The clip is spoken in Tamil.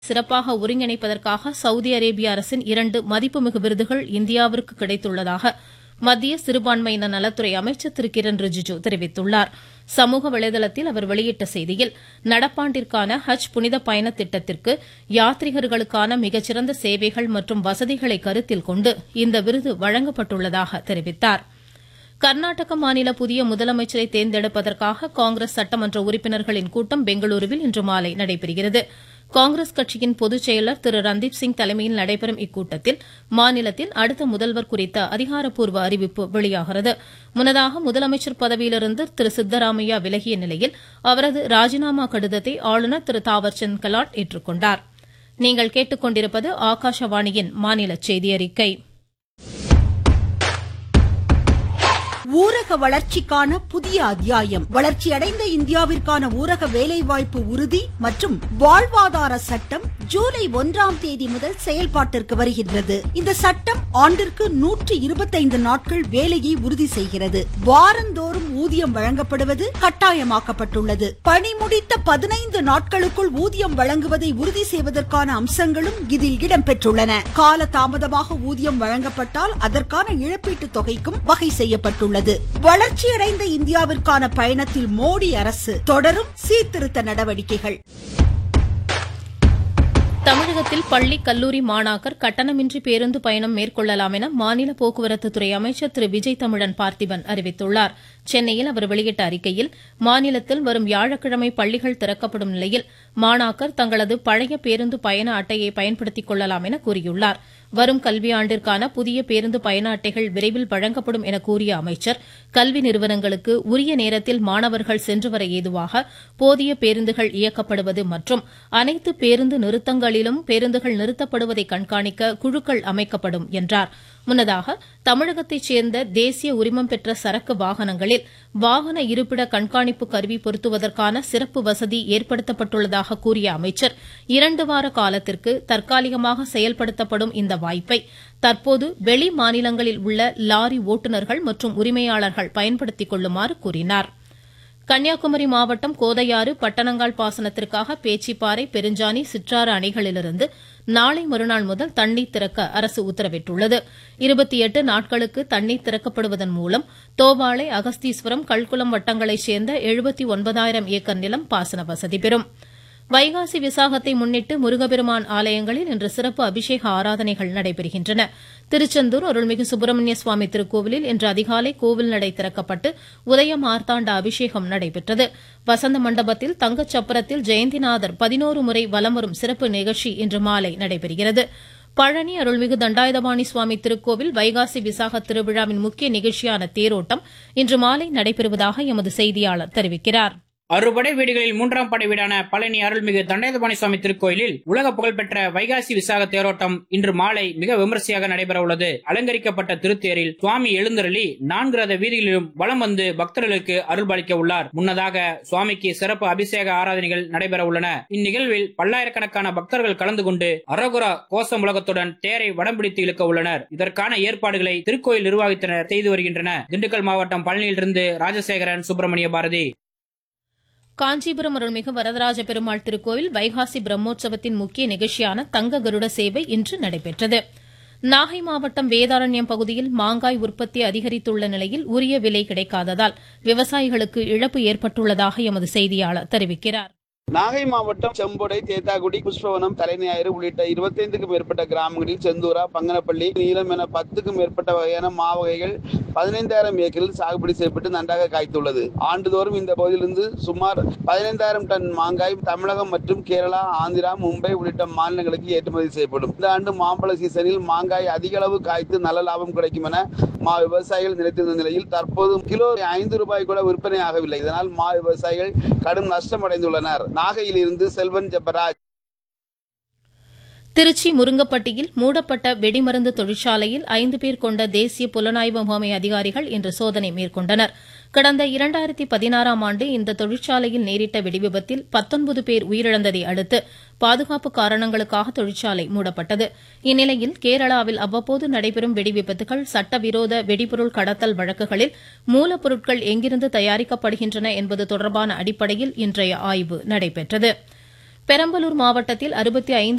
சிறப்பாக ஒருங்கிணைப்பதற்காக சவுதி அரேபிய அரசின் இரண்டு மதிப்புமிகு விருதுகள் இந்தியாவிற்கு கிடைத்துள்ளதாக மத்திய சிறுபான்மையினர் நலத்துறை அமைச்சர் திரு கிரண் ரிஜிஜு தெரிவித்துள்ளார் சமூக வலைதளத்தில் அவர் வெளியிட்ட செய்தியில் நடப்பாண்டிற்கான ஹஜ் புனித பயண திட்டத்திற்கு யாத்ரீகர்களுக்கான மிகச்சிறந்த சேவைகள் மற்றும் வசதிகளை கருத்தில் கொண்டு இந்த விருது வழங்கப்பட்டுள்ளதாக தெரிவித்தார் கர்நாடக மாநில புதிய முதலமைச்சரை தேர்ந்தெடுப்பதற்காக காங்கிரஸ் சட்டமன்ற உறுப்பினர்களின் கூட்டம் பெங்களூருவில் இன்று மாலை நடைபெறுகிறது காங்கிரஸ் கட்சியின் பொதுச் செயலர் திரு ரந்தீப் சிங் தலைமையில் நடைபெறும் இக்கூட்டத்தில் மாநிலத்தில் அடுத்த முதல்வர் குறித்த அதிகாரப்பூர்வ அறிவிப்பு வெளியாகிறது முன்னதாக முதலமைச்சர் பதவியிலிருந்து திரு சித்தராமையா விலகிய நிலையில் அவரது ராஜினாமா கடிதத்தை ஆளுநர் திரு தாவர்சந்த் கெலாட் ஏற்றுக் கொண்டார் நீங்கள் கேட்டுக்கொண்டிருப்பது ஆகாஷவாணியின் மாநில செய்தி அறிக்கை ஊரக வளர்ச்சிக்கான புதிய அத்தியாயம் வளர்ச்சியடைந்த இந்தியாவிற்கான ஊரக வேலைவாய்ப்பு உறுதி மற்றும் வாழ்வாதார சட்டம் ஜூலை ஒன்றாம் தேதி முதல் செயல்பாட்டிற்கு வருகின்றது இந்த சட்டம் ஆண்டிற்கு நூற்றி இருபத்தைந்து நாட்கள் வேலையை உறுதி செய்கிறது வாரந்தோறும் ஊதியம் வழங்கப்படுவது கட்டாயமாக்கப்பட்டுள்ளது பணி முடித்த பதினைந்து நாட்களுக்குள் ஊதியம் வழங்குவதை உறுதி செய்வதற்கான அம்சங்களும் இதில் இடம்பெற்றுள்ளன கால தாமதமாக ஊதியம் வழங்கப்பட்டால் அதற்கான இழப்பீட்டு தொகைக்கும் வகை செய்யப்பட்டுள்ளது வளர்ச்சியடைந்த இந்தியாவிற்கான பயணத்தில் மோடி அரசு தொடரும் சீர்திருத்த நடவடிக்கைகள் தமிழகத்தில் பள்ளி கல்லூரி மாணாக்கர் கட்டணமின்றி பேருந்து பயணம் மேற்கொள்ளலாம் என மாநில போக்குவரத்து துறை அமைச்சர் திரு விஜய் தமிழன் பார்த்திபன் அறிவித்துள்ளார் சென்னையில் அவர் வெளியிட்ட அறிக்கையில் மாநிலத்தில் வரும் வியாழக்கிழமை பள்ளிகள் திறக்கப்படும் நிலையில் மாணாக்கர் தங்களது பழைய பேருந்து பயண அட்டையை பயன்படுத்திக் கொள்ளலாம் என கூறியுள்ளார் வரும் கல்வியாண்டிற்கான புதிய பேருந்து பயண அட்டைகள் விரைவில் வழங்கப்படும் என கூறிய அமைச்சர் கல்வி நிறுவனங்களுக்கு உரிய நேரத்தில் மாணவர்கள் சென்று வர ஏதுவாக போதிய பேருந்துகள் இயக்கப்படுவது மற்றும் அனைத்து பேருந்து நிறுத்தங்களிலும் பேருந்துகள் நிறுத்தப்படுவதை கண்காணிக்க குழுக்கள் அமைக்கப்படும் என்றார் முன்னதாக தமிழகத்தைச் சேர்ந்த தேசிய உரிமம் பெற்ற சரக்கு வாகனங்களில் வாகன இருப்பிட கண்காணிப்பு கருவி பொருத்துவதற்கான சிறப்பு வசதி ஏற்படுத்தப்பட்டுள்ளதாக கூறிய அமைச்சர் இரண்டு வார காலத்திற்கு தற்காலிகமாக செயல்படுத்தப்படும் இந்த வாய்ப்பை தற்போது வெளி மாநிலங்களில் உள்ள லாரி ஓட்டுநர்கள் மற்றும் உரிமையாளர்கள் பயன்படுத்திக் கொள்ளுமாறு கூறினார் கன்னியாகுமரி மாவட்டம் கோதையாறு பட்டணங்கால் பாசனத்திற்காக பேச்சிப்பாறை பெருஞ்சாணி சிற்றாறு அணைகளிலிருந்து நாளை மறுநாள் முதல் தண்ணீர் திறக்க அரசு உத்தரவிட்டுள்ளது இருபத்தி எட்டு நாட்களுக்கு தண்ணீர் திறக்கப்படுவதன் மூலம் தோவாளை அகஸ்தீஸ்வரம் கல்குளம் வட்டங்களைச் சேர்ந்த எழுபத்தி ஒன்பதாயிரம் ஏக்கர் நிலம் பாசன வசதி பெறும் வைகாசி விசாகத்தை முன்னிட்டு முருகப்பெருமான் ஆலயங்களில் இன்று சிறப்பு அபிஷேக ஆராதனைகள் நடைபெறுகின்றன திருச்செந்தூர் அருள்மிகு சுப்பிரமணிய சுவாமி திருக்கோவிலில் இன்று அதிகாலை கோவில் நடை திறக்கப்பட்டு உதய மார்த்தாண்ட அபிஷேகம் நடைபெற்றது வசந்த மண்டபத்தில் தங்கச் சப்பரத்தில் ஜெயந்திநாதர் பதினோரு முறை வலம் வரும் சிறப்பு நிகழ்ச்சி இன்று மாலை நடைபெறுகிறது பழனி அருள்மிகு தண்டாயுதபாணி சுவாமி திருக்கோவில் வைகாசி விசாக திருவிழாவின் முக்கிய நிகழ்ச்சியான தேரோட்டம் இன்று மாலை நடைபெறுவதாக எமது செய்தியாளர் தெரிவிக்கிறார் அறுபடை வீடுகளில் மூன்றாம் படை வீடான பழனி அருள்மிகு தண்டாயுதபாணி சுவாமி திருக்கோயிலில் உலக புகழ்பெற்ற வைகாசி விசாக தேரோட்டம் இன்று மாலை மிக விமரிசையாக நடைபெற உள்ளது அலங்கரிக்கப்பட்ட திருத்தேரில் சுவாமி எழுந்தருளி நான்கு ரத வீதிகளிலும் வலம் வந்து பக்தர்களுக்கு அருள்பாலிக்க உள்ளார் முன்னதாக சுவாமிக்கு சிறப்பு அபிஷேக ஆராதனைகள் நடைபெற உள்ளன இந்நிகழ்வில் பல்லாயிரக்கணக்கான பக்தர்கள் கலந்து கொண்டு அரோகுரா கோஷம் உலகத்துடன் தேரை வடம் பிடித்து இழுக்க உள்ளனர் இதற்கான ஏற்பாடுகளை திருக்கோயில் நிர்வாகத்தினர் செய்து வருகின்றனர் திண்டுக்கல் மாவட்டம் பழனியிலிருந்து ராஜசேகரன் சுப்பிரமணிய பாரதி காஞ்சிபுரம் அருள்மிகு வரதராஜ பெருமாள் திருக்கோவில் வைகாசி பிரம்மோற்சவத்தின் முக்கிய நிகழ்ச்சியான தங்க கருட சேவை இன்று நடைபெற்றது நாகை மாவட்டம் வேதாரண்யம் பகுதியில் மாங்காய் உற்பத்தி அதிகரித்துள்ள நிலையில் உரிய விலை கிடைக்காததால் விவசாயிகளுக்கு இழப்பு ஏற்பட்டுள்ளதாக எமது செய்தியாளர் தெரிவிக்கிறார் நாகை மாவட்டம் செம்பொடை தேத்தாக்குடி புஷ்பவனம் தலைஞாயிறு உள்ளிட்ட இருபத்தைந்துக்கும் மேற்பட்ட கிராமங்களில் செந்தூரா பங்கனப்பள்ளி நீலம் என பத்துக்கும் மேற்பட்ட வகையான மாவகைகள் பதினைந்தாயிரம் ஏக்கரில் சாகுபடி செய்யப்பட்டு நன்றாக காய்த்துள்ளது ஆண்டுதோறும் இந்த பகுதியிலிருந்து சுமார் பதினைந்தாயிரம் டன் மாங்காய் தமிழகம் மற்றும் கேரளா ஆந்திரா மும்பை உள்ளிட்ட மாநிலங்களுக்கு ஏற்றுமதி செய்யப்படும் இந்த ஆண்டு மாம்பழ சீசனில் மாங்காய் அதிக அளவு காய்த்து நல்ல லாபம் கிடைக்கும் என மா விவசாயிகள் நினைத்திருந்த நிலையில் தற்போது கிலோ ஐந்து ரூபாய் கூட விற்பனை ஆகவில்லை இதனால் மா விவசாயிகள் கடும் நஷ்டம் அடைந்துள்ளனர் நாகையில் இருந்து செல்வன் ஜெபராஜ் திருச்சி முருங்கப்பட்டியில் மூடப்பட்ட வெடிமருந்து தொழிற்சாலையில் ஐந்து பேர் கொண்ட தேசிய புலனாய்வு முகமை அதிகாரிகள் இன்று சோதனை மேற்கொண்டனர் கடந்த இரண்டாயிரத்தி பதினாறாம் ஆண்டு இந்த தொழிற்சாலையில் நேரிட்ட வெடிவிபத்தில் பத்தொன்பது பேர் உயிரிழந்ததை அடுத்து பாதுகாப்பு காரணங்களுக்காக தொழிற்சாலை மூடப்பட்டது இந்நிலையில் கேரளாவில் அவ்வப்போது நடைபெறும் வெடிவிபத்துகள் சட்டவிரோத வெடிபொருள் கடத்தல் வழக்குகளில் மூலப்பொருட்கள் எங்கிருந்து தயாரிக்கப்படுகின்றன என்பது தொடர்பான அடிப்படையில் இன்றைய ஆய்வு நடைபெற்றது பெரம்பலூர் மாவட்டத்தில் அறுபத்தி ஐந்து